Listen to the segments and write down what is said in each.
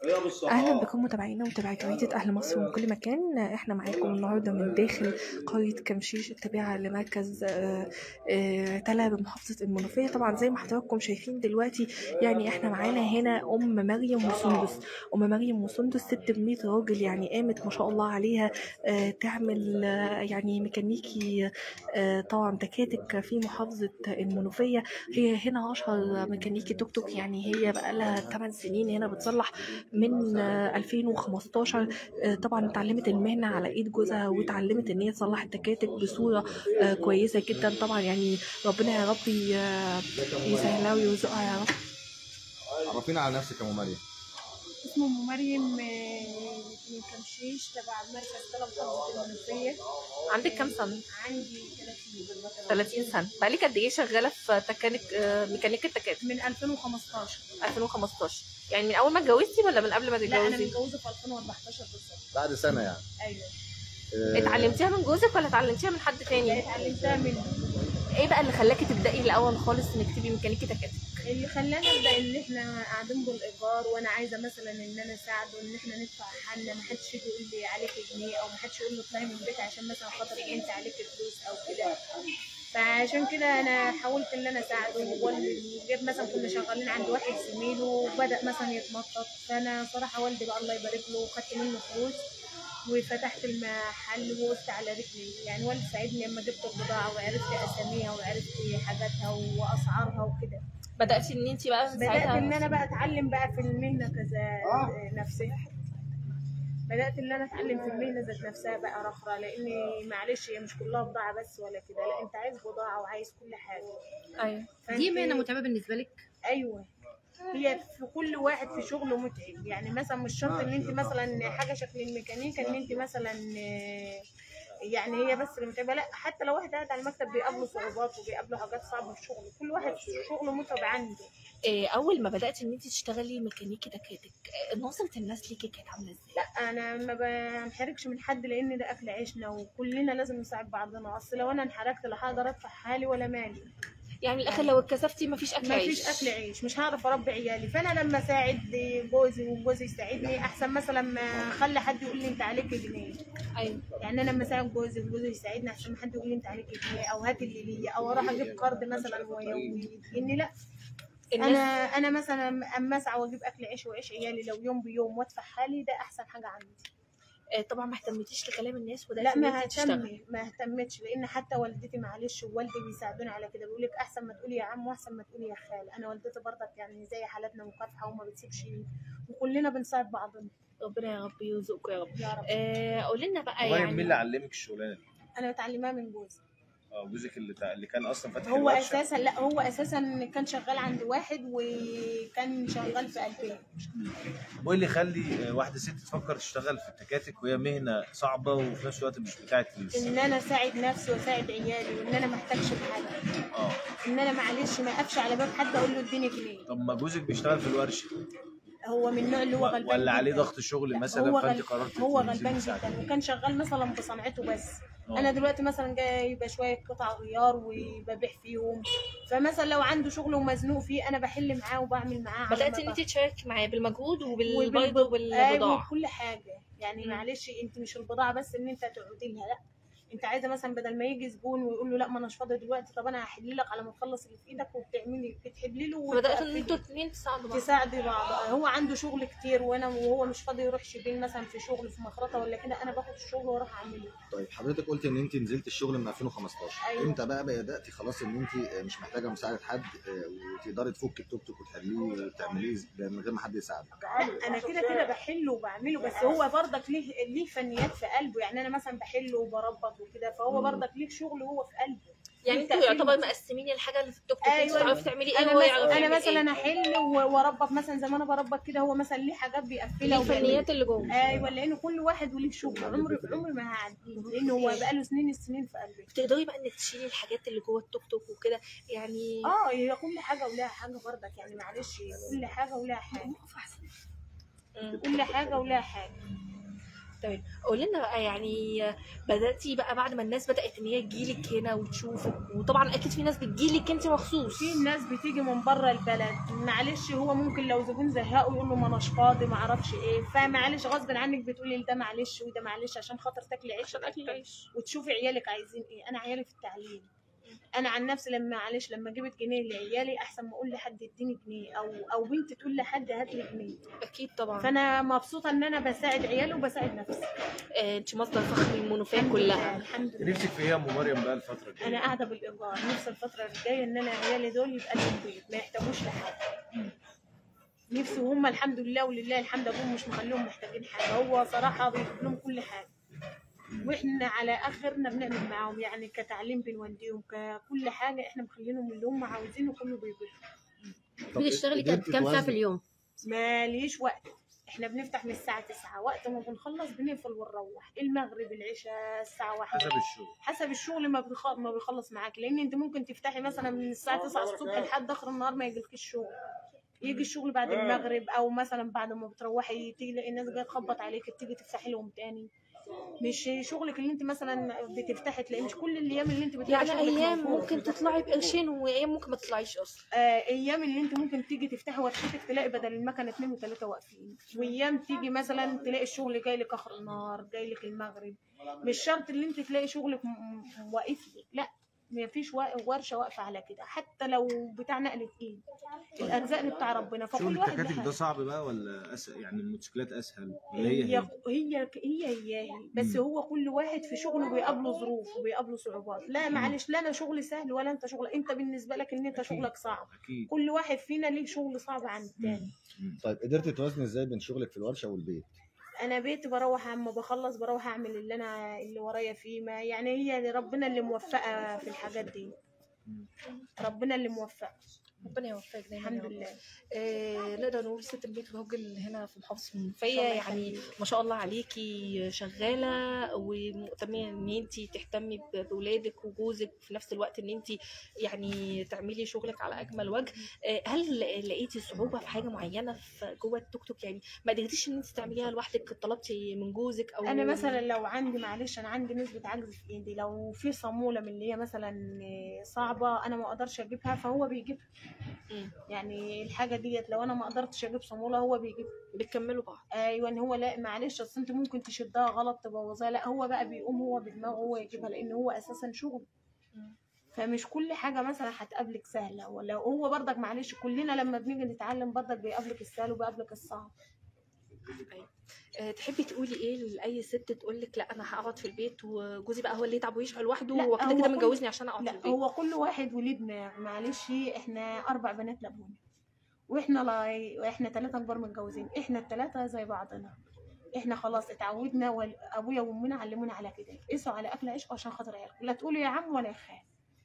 اهلا بكم متابعينا ومتابعي جريدة اهل مصر من كل مكان احنا معاكم النهارده من داخل قرية كمشيش التابعة لمركز آه، آه، تلا بمحافظة المنوفية طبعا زي ما حضراتكم شايفين دلوقتي يعني احنا معانا هنا ام مريم وسندس ام مريم وسندس ست بمية راجل يعني قامت ما شاء الله عليها آه، تعمل آه، يعني ميكانيكي آه، طبعا تكاتك في محافظة المنوفية هي هنا اشهر ميكانيكي توك توك يعني هي بقى لها 8 سنين هنا بتصلح من آه، 2015 آه، طبعا اتعلمت المهنة على ايد جوزها واتعلمت ان هي تصلح التكاتك بصورة آه، كويسة جدا طبعا يعني ربنا يا رب ي- يسهلها ويرزقها يا رب عرفينا على نفسك يا ام مريم اسمه ام مريم آه، من كمشيش تبع مركز طلب محافظة المنوفية عندك كام سنة؟ عندي 30 30 سنة بقالك قد ايه شغالة في تكانك آه، ميكانيكا التكاتك من 2015 2015 يعني من اول ما اتجوزتي ولا من قبل ما لا انا تتجوزي؟ متجوزة في 2014 بالظبط بعد سنه يعني ايوه آه، اتعلمتيها من جوزك ولا اتعلمتيها من حد لا تاني؟ اتعلمتها منه ايه بقى اللي خلاكي تبدأي الاول خالص انك تبقي ميكانيكي تكاتك؟ اللي خلاني ابدا ان احنا قاعدين بالايجار وانا عايزه مثلا ان انا اساعده ان احنا ندفع حالنا ما حدش يجي يقول لي عليك جنيه او ما حدش يقول له اطلعي من البيت عشان مثلا خاطر انت عليك فلوس او كده فعشان كده انا حاولت ان انا اساعده وجيت مثلا كنا شغالين عند واحد زميله وبدا مثلا يتنطط فانا صراحه والدي بقى الله يبارك له وخدت منه فلوس وفتحت المحل ووقفت على رجلي يعني والدي ساعدني لما جبت البضاعه وعرفت اساميها وعرفت حاجاتها واسعارها وكده بدأتي ان انت بقى بدات ساعتها ان انا بقى اتعلم بقى في المهنه كذا نفسها بدات ان انا اتعلم في المهنه ذات نفسها بقى رخرة لان معلش هي مش كلها بضاعه بس ولا كده لا انت عايز بضاعه وعايز كل حاجه ايوه فأنت- دي مهنه متعبه بالنسبه لك ايوه هي في كل واحد في شغله متعب يعني مثلا مش شرط ان انت مثلا حاجه شكل الميكانيكا ان انت مثلا آه، يعني هي بس اللي متعبه لا حتى لو واحد قاعد على المكتب بيقابله صعوبات وبيقابله حاجات صعبه في شغله كل واحد في شغله متعب عنده إيه اول ما بدأتي ان انت تشتغلي ميكانيكي تكاتك إيه، نظرة الناس ليكي كانت عاملة ازاي؟ لا انا ما بنحرجش من حد لان ده اكل عيشنا وكلنا لازم نساعد بعضنا اصل لو انا انحرجت لا هقدر ادفع حالي ولا مالي يعني من الاخر لو اتكسفتي مفيش اكل ما عيش فيش اكل عيش مش هعرف اربي عيالي فانا لما اساعد جوزي وجوزي يساعدني احسن مثلا ما اخلي حد يقول لي انت عليك جنيه ايوه يعني انا لما اساعد جوزي وجوزي يساعدني احسن ما حد يقول لي انت عليك جنيه او هات اللي ليا او اروح اجيب قرض مثلا ويديني لا انا الناس انا مثلا اما اسعى واجيب اكل عيش وعيش عيالي لو يوم بيوم وادفع حالي ده احسن حاجه عندي إيه، طبعا ما اهتمتيش لكلام الناس وده لا ما اهتم ما اهتمتش لان حتى والدتي معلش ووالدي بيساعدوني على كده بيقول لك احسن ما تقولي يا عم واحسن ما تقولي يا خال انا والدتي برضك يعني زي حالاتنا مكافحه وما بتسيبش وكلنا بنساعد بعضنا ربنا يا رب يرزقكم يا رب يا رب آه قولي لنا بقى مريم مين اللي يعني علمك الشغلانه دي؟ انا متعلماها من جوزي اه جوزك اللي تع- اللي كان اصلا فاتح هو الورشة. اساسا لا هو اساسا كان شغال عند واحد وكان شغال في 2000 وايه اللي يخلي آه، واحده ست تفكر تشتغل في التكاتك وهي مهنه صعبه وفي نفس الوقت مش بتاعت فلوس ان انا اساعد نفسي واساعد عيالي وان انا ما احتاجش لحاجه اه ان انا معلش ما اقفش على باب حد اقول له اديني جنيه طب ما جوزك بيشتغل في الورشه هو من النوع اللي هو غلبان ولا عليه جداً. ضغط شغل مثلا هو فانت غل... قررت هو تنزلي غلبان تساعديه. جدا وكان شغال مثلا بصنعته بس آه. انا دلوقتي مثلا جايبه شويه قطع غيار وببيع فيهم فمثلا لو عنده شغل ومزنوق فيه انا بحل معاه وبعمل معاه على بدأتي ما ان انت بقدر. تشاركي معاه بالمجهود وبالبيض وبالب- وبالبضاعة ايوه كل حاجه يعني مم. معلش انت مش البضاعه بس ان انت تقعدي لها لا انت عايزه مثلا بدل ما يجي زبون ويقول له لا ما اناش فاضي دلوقتي طب انا هحل لك على ما تخلص اللي في ايدك وبتعملي بتحلي له فبدأتوا ان وتقفلي. انتوا اتنين تساعدوا بعض تساعدي بعض هو عنده شغل كتير وانا وهو مش فاضي يروح شبين مثلا في شغل في مخرطه ولا كده انا باخد الشغل واروح اعمله طيب حضرتك قلت ان انت نزلت الشغل من 2015 أيوة. امتى بقى بداتي خلاص ان انت مش محتاجه مساعده حد آه، وتقدري تفكي التوك توك وتحليه وتعمليه من غير ما حد يساعدك لا انا كده كده بحله وبعمله بس هو برضك ليه ليه فنيات في قلبه يعني انا مثلا بحله وبربط وكده فهو برضك ليه شغل هو في قلبه يعني ليه انتوا تقفيل. يعتبر مقسمين الحاجة اللي في التوك توك أيوة. انتوا تعرفي تعملي ايه انا وهو مس... يعرف انا يعمل مثلا ايه احل و- واربط مثلا زي ما انا بربط كده هو مثلا ليه حاجات بيقفلها ليه وبيعملها. الفنيات اللي جوه ايوه لان كل واحد وليه شغل عمري عمري ما هعديه لانه هو بقاله سنين السنين في قلبي بتقدري بقى انك تشيلي الحاجات اللي جوه التوك توك وكده يعني اه هي كل حاجه ولها حاجه برضك يعني معلش كل حاجه ولها حاجه مم. كل حاجه ولها حاجه تمام قولي لنا بقى يعني بداتي بقى بعد ما الناس بدات ان هي تجيلك هنا وتشوفك وطبعا اكيد في ناس بتجيلك انت مخصوص في ناس بتيجي من بره البلد معلش هو ممكن لو زبون زهقه يقول له ما اناش فاضي ما اعرفش ايه فمعلش غصب عنك بتقولي ده معلش وده معلش عشان خاطر تاكلي عيش عشان اكل العيش وتشوفي عيالك عايزين ايه انا عيالي في التعليم انا عن نفسي لما معلش لما جبت جنيه لعيالي احسن ما اقول لحد اديني جنيه او او بنت تقول لحد هات لي جنيه اكيد طبعا فانا مبسوطه ان انا بساعد عيالي وبساعد نفسي آه، انت مصدر فخر المنوفيه الحمد كلها لله الحمد لله نفسك في ايه يا ام مريم بقى الفتره الجايه انا قاعده بالايجار نفسي الفتره الجايه ان انا عيالي دول يبقى لهم بيت ما يحتاجوش لحاجه نفسي وهم الحمد لله ولله الحمد ابوهم مش مخليهم محتاجين حاجه هو صراحه بيجيب لهم كل حاجه واحنا على اخرنا بنعمل معاهم يعني كتعليم بنوديهم ككل حاجه احنا مخلينهم اللي هم عاوزينه كله بيجيبوا طب بتشتغلي كام قدرتي كام ساعه في توازني- اليوم ماليش وقت احنا بنفتح من الساعة 9 وقت ما بنخلص بنقفل ونروح المغرب العشاء الساعة 1 حسب الشغل حسب الشغل ما بيخ... ما بيخلص معاك لان انت ممكن تفتحي مثلا من الساعه 9 الصبح لحد اخر النهار ما يجيلكيش الشغل يجي الشغل بعد المغرب او مثلا بعد ما بتروحي تيجي تلاقي الناس جايه تخبط عليك تيجي تفتحي لهم تاني مش شغلك اللي انت مثلا بتفتحي تلاقي مش كل الايام اللي انت بتلاقي يعني شغلك ايام موجود. ممكن تطلعي بقرشين وايام ممكن ما تطلعيش اصلا آه، ايام اللي انت ممكن تيجي تفتحي ورشتك تلاقي بدل المكنه اثنين وثلاثه واقفين وايام تيجي مثلا تلاقي الشغل جاي لك اخر النهار جاي لك المغرب مش شرط اللي انت تلاقي شغلك م- م- واقف لك لا ما فيش وا- ورشه واقفه على كده حتى لو بتاع نقل ايد الارزاق اللي بتاع ربنا شغل فكل واحد التكاتك له ده صعب بقى ولا أسهل يعني الموتوسيكلات اسهل ولا هي هي هي هي هي هي بس مم. هو كل واحد في شغله بيقابله ظروف وبيقابله صعوبات لا معلش لا انا شغلي سهل ولا انت شغل انت بالنسبه لك ان انت أكيد. شغلك صعب اكيد كل واحد فينا ليه شغل صعب عن التاني مم. طيب قدرتي توازني ازاي بين شغلك في الورشه والبيت؟ انا بيتي بروح اما بخلص بروح اعمل اللي انا اللي ورايا فيه ما يعني هي اللي ربنا اللي موفقه في الحاجات دي مم. ربنا اللي موفقه ربنا يوفقك دايما الحمد يا رب. لله آه، نقدر نقول ست البيت الراجل هنا في محافظة المنوفية الله يعني يخليك. ما شاء الله عليكي شغالة ومهتمية ان انت تهتمي ب- بولادك وجوزك في نفس الوقت ان انت يعني تعملي شغلك على اجمل وجه آه، هل لقيتي صعوبة في حاجة معينة في جوه التوك توك يعني ما قدرتيش ان انت تعمليها لوحدك طلبتي من جوزك او انا مثلا لو عندي معلش انا عندي نسبه عجز في ايدي لو في صاموله من اللي هي مثلا صعبه انا ما اقدرش اجيبها فهو بيجيبها مم. يعني الحاجه ديت لو انا ما قدرتش اجيب صاموله هو بيجيبها بتكملوا بعض ايوه ان هو لا معلش اصل انت ممكن تشدها غلط تبوظها لا هو بقى بيقوم هو بدماغه هو يجيبها لان هو اساسا شغل مم. فمش كل حاجه مثلا هتقابلك سهله ولا هو برضك معلش كلنا لما بنيجي نتعلم برضك بيقابلك السهل وبيقابلك الصعب آه، تحبي تقولي ايه لاي ست تقول لك لا انا هقعد في البيت وجوزي بقى هو اللي يتعب ويشقى لوحده لا، هو كده هو كده كل- متجوزني عشان اقعد في لا البيت هو كل واحد وليه دماغ معلش احنا اربع بنات لابونا واحنا لا احنا ثلاثه كبار متجوزين احنا الثلاثه زي بعضنا احنا خلاص اتعودنا وابويا وامنا علمونا على كده قيسوا على اكل عيش عشان خاطر عيالكم لا تقولوا يا عم ولا يا خال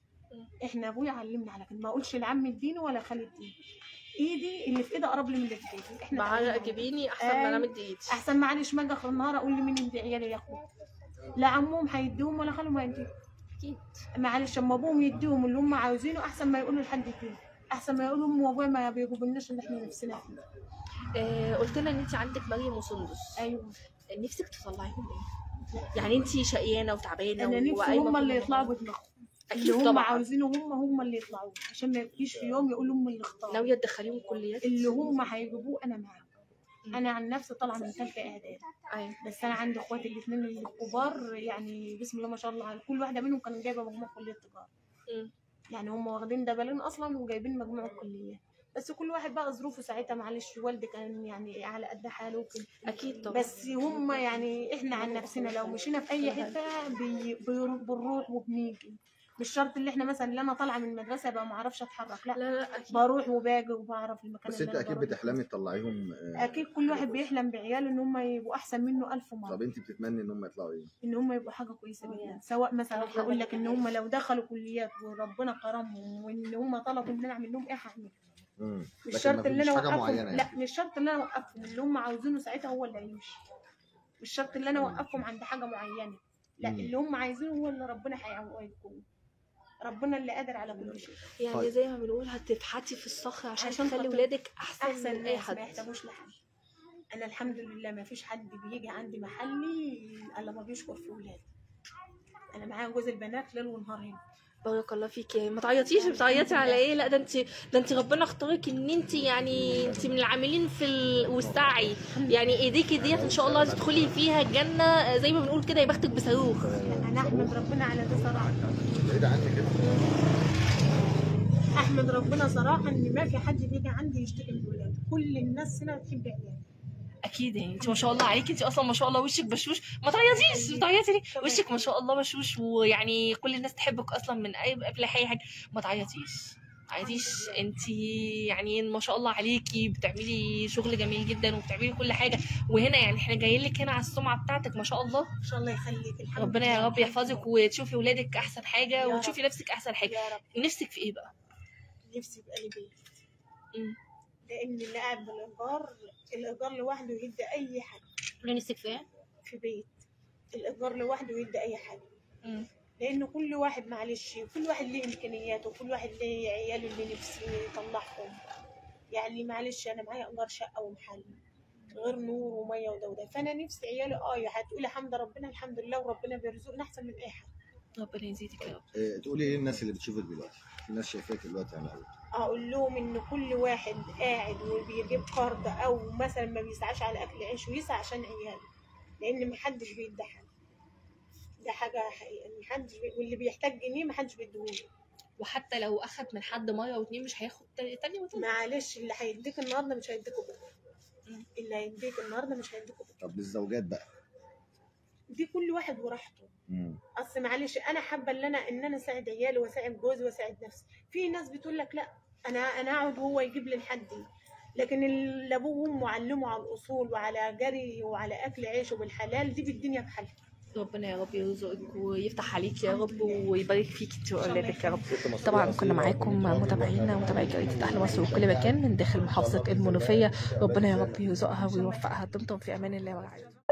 احنا ابويا علمنا على كده ما اقولش العم اديني ولا خال اديني ايدي اللي في ايدي اقرب لي من اللي في ايدي احنا معلقه اتعودنا على كده. جبيني احسن ما انا أيوة. مدي ايدي احسن معلش ما اجي اخر النهار اقول لي مين يدي عيالي ياخدوا لا عمهم هيديهم ولا خالهم هيديهم اكيد معلش اما ابوهم يديهم اللي هم عاوزينه احسن ما يقولوا لحد فيهم احسن ما يقولوا امي وابويا ما بيجيبولناش اللي احنا نفسنا فيه آه قلت لنا ان انت عندك مريم وسندس ايوه نفسك تطلعيهم ايه يعني انت شقيانه وتعبانه انا نفسي وقايمة هم اللي كل يطلعوا مرة. بدماغهم اللي اكيد هم طبعا عاوزينه هم هم اللي يطلعوا عشان ما يجيش في يوم يقولوا هم اللي اختاروا ناويه تدخليهم كليات اللي هم هيجيبوه انا معاهم انا عن نفسي طالعه من ثالثه اعدادي ايوه بس انا عندي اخواتي الاثنين الكبار يعني بسم الله ما شاء الله كل واحده منهم كانت جايبه مجموع كليه تجاره مم. يعني هم واخدين دبلين اصلا وجايبين مجموع الكليه بس كل واحد بقى ظروفه ساعتها معلش والدي كان يعني على قد حاله وكده اكيد طبعا بس هم يعني احنا عن نفسنا لو مشينا في اي حته بي بيرو- بنروح وبنيجي مش شرط اللي احنا مثلا اللي انا طالعه من المدرسه بقى ما اعرفش اتحرك لا لا لا اكيد بروح وباجي وبعرف المكان بس اللي انت أنا اكيد بروح. بتحلمي تطلعيهم آه، اكيد كل واحد بيحلم بعياله ان هم يبقوا احسن منه ألف مره طب انت بتتمني ان هم يطلعوا ايه؟ ان هم يبقوا حاجه كويسه جدا سواء مثلا هقول لك ان هم لو دخلوا كليات وربنا كرمهم وان هم طلبوا ان انا اعمل لهم ايه هعمل مم. مش لكن شرط ما ان فيش انا حاجه اوقفهم معينه لا يعني مش شرط ان انا اوقفهم اللي هم عاوزينه ساعتها هو اللي هيمشي مش شرط ان انا اوقفهم عند حاجه معينه لا مم. اللي هم عايزينه هو اللي ربنا هيكون ربنا اللي قادر على كل شيء يعني طيب. زي ما بنقول هتفحتي في الصخر عشان, عشان تخلي خاطر ولادك احسن, احسن من اي ناس حد ما يحتاجوش لحد انا الحمد لله ما فيش حد بيجي عندي محلي الا ما بيشكر في ولادي انا معايا جوز البنات ليل ونهار هنا بارك الله فيكي ما تعيطيش بتعيطي على ايه لا ده انت ده انت ربنا اختارك ان انت يعني انت من العاملين في ال... والسعي يعني ايديكي ديت ان شاء الله تدخلي فيها الجنه زي ما بنقول كده يا بختك بصاروخ انا احمد ربنا على ده صراحه بعيد عني كده احمد ربنا صراحه ان ما في حد بيجي عندي يشتكي من ولاده كل الناس هنا بتحب عيالي اكيد يعني انت ما شاء الله عليكي انت اصلا ما شاء الله وشك بشوش ما تعيطيش بتعيطي ليه وشك ما شاء الله بشوش ويعني كل الناس تحبك اصلا من اي قبل اي حاجه ما تعيطيش ما تعيطيش انت يعني ما شاء الله عليكي بتعملي شغل جميل جدا وبتعملي كل حاجه وهنا يعني احنا جايين لك هنا على السمعه بتاعتك ما شاء الله ان شاء الله يخليك الحمد ربنا لله. يا رب يحفظك وتشوفي ولادك احسن يا حاجه رب. وتشوفي نفسك احسن حاجه يا رب نفسك في ايه بقى نفسي يبقى لي بيت مم. لان اللي قاعد بالايجار الايجار لوحده يدي اي حاجه نفسك في ايه في بيت الايجار لوحده يدي اي حاجه لان كل واحد معلش كل واحد ليه امكانياته وكل واحد ليه عياله اللي نفسه يطلعهم يعني معلش انا معايا ايجار شقه ومحل غير نور وميه وده وده فانا نفسي عيالي اه هتقولي حمد ربنا الحمد لله وربنا بيرزقنا احسن من اي حد ربنا يزيدك يا رب إيه، تقولي ايه الناس اللي بتشوفك دلوقتي في ناس شايفاك دلوقتي على الأول. اقول لهم ان كل واحد قاعد وبيجيب قرض او مثلا ما بيسعاش على اكل عيش ويسعى عشان عياله لان محدش بيدي حاجه ده حاجه حقيقه محدش بي... واللي بيحتاج جنيه محدش بيديهوله وحتى لو اخد من حد مره واتنين مش هياخد تاني تاني وتالت معلش اللي هيديك النهارده مش هيديكوا بكره مم. اللي هيديك النهارده مش هيديكوا بكره طب للزوجات بقى دي كل واحد وراحته مم. اصل معلش انا حابه ان انا ان انا اساعد عيالي واساعد جوزي واساعد نفسي في ناس بتقول لك لا انا انا اقعد وهو يجيب لي لحد لكن اللي ابوه وامه علموا على الاصول وعلى جري وعلى اكل عيشه بالحلال دي بالدنيا بحالها ربنا يا رب يرزقك ويفتح عليك يا رب ويبارك فيك انت واولادك يا رب ست مصرية طبعا أصيلة كنا معاكم متابعينا ومتابعي جريدة أهل مصر وكل مكان من داخل محافظة المنوفية ربنا يا رب يرزقها ويوفقها دمتم في أمان الله ورعايته